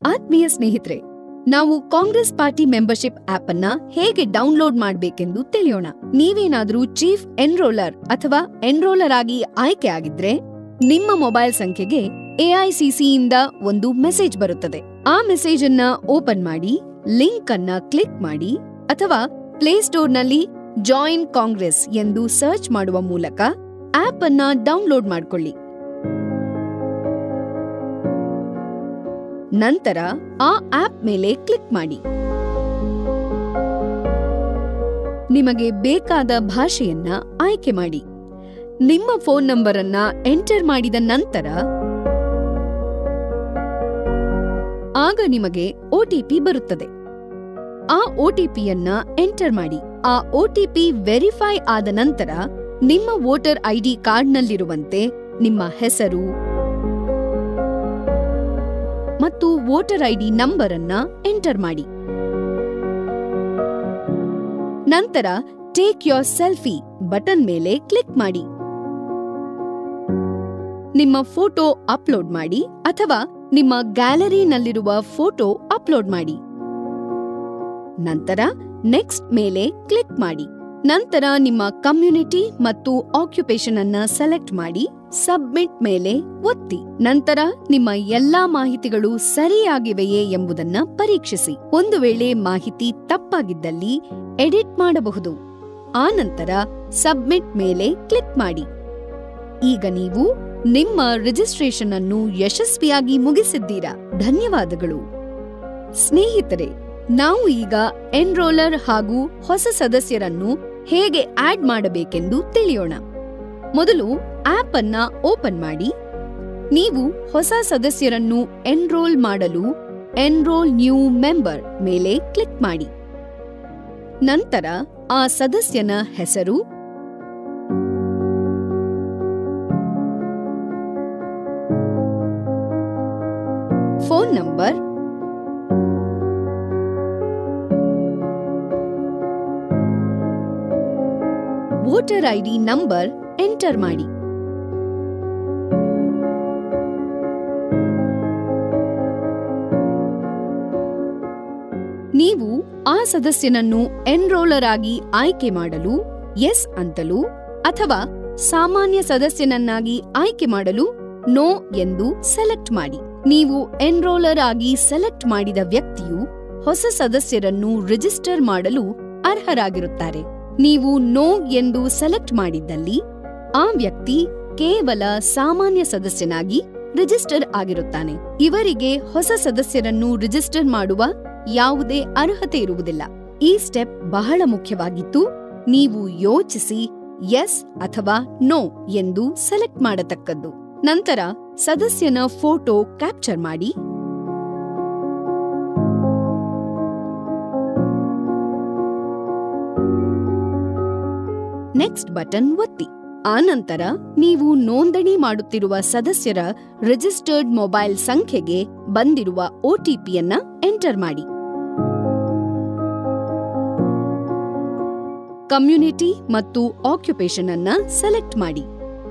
ಆತ್ಮೀಯ ಸ್ನೇಹಿತರೆ ನಾವು ಕಾಂಗ್ರೆಸ್ ಪಾರ್ಟಿ ಮೆಂಬರ್ಶಿಪ್ ಆಪ್ ಅನ್ನ ಹೇಗೆ ಡೌನ್ಲೋಡ್ ಮಾಡಬೇಕೆಂದು ತಿಳಿಯೋಣ ನೀವೇನಾದ್ರೂ ಚೀಫ್ ಎನ್ರೋಲರ್ ಅಥವಾ ಎನ್ರೋಲರ್ ಆಗಿ ಆಯ್ಕೆ ಆಗಿದ್ರೆ ನಿಮ್ಮ ಮೊಬೈಲ್ ಸಂಖ್ಯೆಗೆ ಎಐಸಿಸಿ ಇಂದ ಒಂದು ಮೆಸೇಜ್ ಬರುತ್ತದೆ ಆ ಮೆಸೇಜ್ ಅನ್ನ ಓಪನ್ ಮಾಡಿ ಲಿಂಕ್ ಅನ್ನ ಕ್ಲಿಕ್ ಮಾಡಿ ಅಥವಾ ಪ್ಲೇಸ್ಟೋರ್ನಲ್ಲಿ ಜಾಯಿನ್ ಕಾಂಗ್ರೆಸ್ ಎಂದು ಸರ್ಚ್ ಮಾಡುವ ಮೂಲಕ ಆಪ್ ಅನ್ನ ಡೌನ್ಲೋಡ್ ಮಾಡ್ಕೊಳ್ಳಿ ನಂತರ ಆ ಆಪ್ ಮೇಲೆ ಕ್ಲಿಕ್ ಮಾಡಿ ನಿಮಗೆ ಬೇಕಾದ ಭಾಷೆಯನ್ನ ಆಯ್ಕೆ ಮಾಡಿ ನಿಮ್ಮ ಫೋನ್ ನಂಬರ್ ಅನ್ನ ಎಂಟರ್ ಮಾಡಿದ ನಂತರ ಆಗ ನಿಮಗೆ ಒಟಿಪಿ ಬರುತ್ತದೆ ಆ ಒಟಿಪಿಯನ್ನ ಎಂಟರ್ ಮಾಡಿ ಆ ಒಟಿಪಿ ವೆರಿಫೈ ಆದ ನಂತರ ನಿಮ್ಮ ವೋಟರ್ ಐಡಿ ಕಾರ್ಡ್ನಲ್ಲಿರುವಂತೆ ನಿಮ್ಮ ಹೆಸರು ಮತ್ತು ವೋಟರ್ ಐಡಿ ನಂಬರ್ ಅನ್ನ ಎಂಟರ್ ಮಾಡಿ ನಂತರ ಟೇಕ್ ಯೋರ್ ಸೆಲ್ಫಿ ಬಟನ್ ಮೇಲೆ ಕ್ಲಿಕ್ ಮಾಡಿ ನಿಮ್ಮ ಫೋಟೋ ಅಪ್ಲೋಡ್ ಮಾಡಿ ಅಥವಾ ನಿಮ್ಮ ಗ್ಯಾಲರಿನಲ್ಲಿರುವ ಫೋಟೋ ಅಪ್ಲೋಡ್ ಮಾಡಿ ನಂತರ ನೆಕ್ಸ್ಟ್ ಮೇಲೆ ಕ್ಲಿಕ್ ಮಾಡಿ ನಂತರ ನಿಮ್ಮ ಕಮ್ಯುನಿಟಿ ಮತ್ತು ಆಕ್ಯುಪೇಷನ್ ಅನ್ನ ಸೆಲೆಕ್ಟ್ ಮಾಡಿ ಸಬ್ಮಿಟ್ ಮೇಲೆ ಒತ್ತಿ ನಂತರ ನಿಮ್ಮ ಎಲ್ಲಾ ಮಾಹಿತಿಗಳು ಸರಿಯಾಗಿವೆಯೇ ಎಂಬುದನ್ನ ಪರೀಕ್ಷಿಸಿ ಒಂದು ವೇಳೆ ಮಾಹಿತಿ ತಪ್ಪಾಗಿದ್ದಲ್ಲಿ ಎಡಿಟ್ ಮಾಡಬಹುದು ಆ ನಂತರ ಸಬ್ಮಿಟ್ ಮೇಲೆ ಕ್ಲಿಕ್ ಮಾಡಿ ಈಗ ನೀವು ನಿಮ್ಮ ರಿಜಿಸ್ಟ್ರೇಷನ್ ಅನ್ನು ಯಶಸ್ವಿಯಾಗಿ ಮುಗಿಸಿದ್ದೀರಾ ಧನ್ಯವಾದಗಳು ಸ್ನೇಹಿತರೆ ನಾವು ಈಗ ಎನ್ರೋಲರ್ ಹಾಗೂ ಹೊಸ ಸದಸ್ಯರನ್ನು ಹೇಗೆ ಆಡ್ ಮಾಡಬೇಕೆಂದು ತಿಳಿಯೋಣ ಮೊದಲು ಆಪ್ ಅನ್ನ ಓಪನ್ ಮಾಡಿ ನೀವು ಹೊಸ ಸದಸ್ಯರನ್ನು ಎನ್ರೋಲ್ ಮಾಡಲು ಎನ್ರೋಲ್ ನ್ಯೂ ಮೆಂಬರ್ ಮೇಲೆ ಕ್ಲಿಕ್ ಮಾಡಿ ನಂತರ ಆ ಸದಸ್ಯನ ಹೆಸರು phone number voter ID number enter ಮಾಡಿ ನೀವು ಆ ಸದಸ್ಯನನ್ನು ಎನ್ರೋಲರ್ ಆಗಿ ಆಯ್ಕೆ ಮಾಡಲು ಎಸ್ ಅಂತಲೂ ಅಥವಾ ಸಾಮಾನ್ಯ ಸದಸ್ಯನನ್ನಾಗಿ ಆಯ್ಕೆ ಮಾಡಲು ನೋ ಎಂದು ಸೆಲೆಕ್ಟ್ ಮಾಡಿ ನೀವು ಎನ್ರೋಲರ್ ಆಗಿ ಸೆಲೆಕ್ಟ್ ಮಾಡಿದ ವ್ಯಕ್ತಿಯು ಹೊಸ ಸದಸ್ಯರನ್ನು ರಿಜಿಸ್ಟರ್ ಮಾಡಲು ಅರ್ಹರಾಗಿರುತ್ತಾರೆ ನೀವು ನೋ ಎಂದು ಸೆಲೆಕ್ಟ್ ಮಾಡಿದ್ದಲ್ಲಿ ಆ ವ್ಯಕ್ತಿ ಕೇವಲ ಸಾಮಾನ್ಯ ಸದಸ್ಯನಾಗಿ ರಿಜಿಸ್ಟರ್ ಆಗಿರುತ್ತಾನೆ ಇವರಿಗೆ ಹೊಸ ಸದಸ್ಯರನ್ನು ರಿಜಿಸ್ಟರ್ ಮಾಡುವ ಯಾವುದೇ ಅರ್ಹತೆ ಇರುವುದಿಲ್ಲ ಈ ಸ್ಟೆಪ್ ಬಹಳ ಮುಖ್ಯವಾಗಿದ್ದು ನೀವು ಯೋಚಿಸಿ ಎಸ್ ಅಥವಾ ನೋ ಎಂದು ಸೆಲೆಕ್ಟ್ ಮಾಡತಕ್ಕದ್ದು ನಂತರ ಸದಸ್ಯನ ಫೋಟೋ ಕ್ಯಾಪ್ಚರ್ ಮಾಡಿ ನೆಕ್ಸ್ಟ್ ಬಟನ್ ಒತ್ತಿ ಆನಂತರ ನೀವು ನೋಂದಣಿ ಮಾಡುತ್ತಿರುವ ಸದಸ್ಯರ ರಿಜಿಸ್ಟರ್ಡ್ ಮೊಬೈಲ್ ಸಂಖ್ಯೆಗೆ ಬಂದಿರುವ ಒಟಿಪಿಯನ್ನ ಎಂಟರ್ ಮಾಡಿ ಕಮ್ಯುನಿಟಿ ಮತ್ತು ಆಕ್ಯುಪೇಷನ್ ಅನ್ನ ಸೆಲೆಕ್ಟ್ ಮಾಡಿ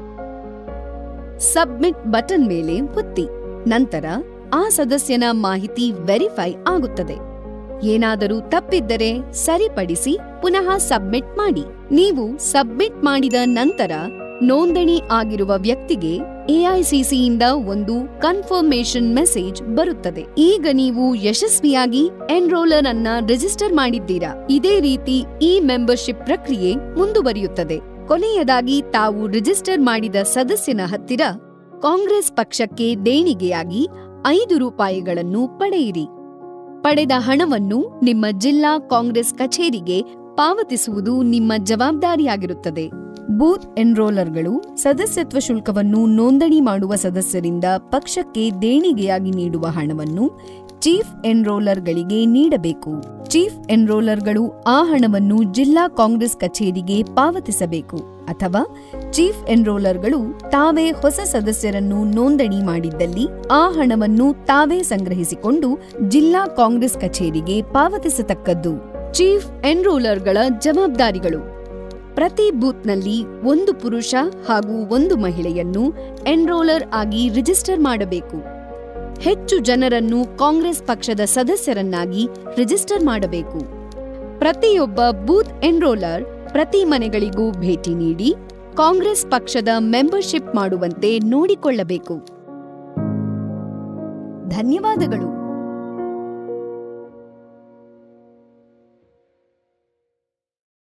ಸಬ್ಮಿಟ್ ಬಟನ್ ಮೇಲೆ ಒತ್ತಿ ನಂತರ ಆ ಸದಸ್ಯನ ಮಾಹಿತಿ ವೆರಿಫೈ ಆಗುತ್ತದೆ ಏನಾದರೂ ತಪ್ಪಿದ್ದರೆ ಸರಿಪಡಿಸಿ ಪುನಃ ಸಬ್ಮಿಟ್ ಮಾಡಿ ನೀವು ಸಬ್ಮಿಟ್ ಮಾಡಿದ ನಂತರ ನೋಂದಣಿ ಆಗಿರುವ ವ್ಯಕ್ತಿಗೆ ಎಐಸಿಸಿಯಿಂದ ಒಂದು ಕನ್ಫರ್ಮೇಷನ್ ಮೆಸೇಜ್ ಬರುತ್ತದೆ ಈಗ ನೀವು ಯಶಸ್ವಿಯಾಗಿ ಎನ್ರೋಲರ್ ಅನ್ನ ರಿಜಿಸ್ಟರ್ ಮಾಡಿದ್ದೀರಾ ಇದೇ ರೀತಿ ಈ ಮೆಂಬರ್ಶಿಪ್ ಪ್ರಕ್ರಿಯೆ ಮುಂದುವರಿಯುತ್ತದೆ ಕೊನೆಯದಾಗಿ ತಾವು ರಿಜಿಸ್ಟರ್ ಮಾಡಿದ ಸದಸ್ಯನ ಹತ್ತಿರ ಕಾಂಗ್ರೆಸ್ ಪಕ್ಷಕ್ಕೆ ದೇಣಿಗೆಯಾಗಿ ಐದು ರೂಪಾಯಿಗಳನ್ನು ಪಡೆಯಿರಿ ಪಡೆದ ಹಣವನ್ನು ನಿಮ್ಮ ಜಿಲ್ಲಾ ಕಾಂಗ್ರೆಸ್ ಕಚೇರಿಗೆ ಪಾವತಿಸುವುದು ನಿಮ್ಮ ಜವಾಬ್ದಾರಿಯಾಗಿರುತ್ತದೆ ಬೂತ್ ಎನ್ರೋಲರ್ಗಳು ಸದಸ್ಯತ್ವ ಶುಲ್ಕವನ್ನು ನೋಂದಣಿ ಮಾಡುವ ಸದಸ್ಯರಿಂದ ಪಕ್ಷಕ್ಕೆ ದೇಣಿಗೆಯಾಗಿ ನೀಡುವ ಹಣವನ್ನು ಚೀಫ್ ಎನ್ರೋಲರ್ಗಳಿಗೆ ನೀಡಬೇಕು ಚೀಫ್ ಎನ್ರೋಲರ್ಗಳು ಆ ಹಣವನ್ನು ಜಿಲ್ಲಾ ಕಾಂಗ್ರೆಸ್ ಕಚೇರಿಗೆ ಪಾವತಿಸಬೇಕು ಅಥವಾ ಚೀಫ್ ಎನ್ರೋಲರ್ಗಳು ತಾವೇ ಹೊಸ ಸದಸ್ಯರನ್ನು ನೋಂದಣಿ ಮಾಡಿದ್ದಲ್ಲಿ ಆ ಹಣವನ್ನು ತಾವೇ ಸಂಗ್ರಹಿಸಿಕೊಂಡು ಜಿಲ್ಲಾ ಕಾಂಗ್ರೆಸ್ ಕಚೇರಿಗೆ ಪಾವತಿಸತಕ್ಕದ್ದು ಚೀಫ್ ಎನ್ರೋಲರ್ಗಳ ಜವಾಬ್ದಾರಿಗಳು ಪ್ರತಿ ಬೂತ್ನಲ್ಲಿ ಒಂದು ಪುರುಷ ಹಾಗೂ ಒಂದು ಮಹಿಳೆಯನ್ನು ಎನ್ರೋಲರ್ ಆಗಿ ರಿಜಿಸ್ಟರ್ ಮಾಡಬೇಕು ಹೆಚ್ಚು ಜನರನ್ನು ಕಾಂಗ್ರೆಸ್ ಪಕ್ಷದ ಸದಸ್ಯರನ್ನಾಗಿ ರಿಜಿಸ್ಟರ್ ಮಾಡಬೇಕು ಪ್ರತಿಯೊಬ್ಬ ಬೂತ್ ಎನ್ರೋಲರ್ ಪ್ರತಿ ಮನೆಗಳಿಗೂ ಭೇಟಿ ನೀಡಿ ಕಾಂಗ್ರೆಸ್ ಪಕ್ಷದ ಮೆಂಬರ್ಶಿಪ್ ಮಾಡುವಂತೆ ನೋಡಿಕೊಳ್ಳಬೇಕು ಧನ್ಯವಾದಗಳು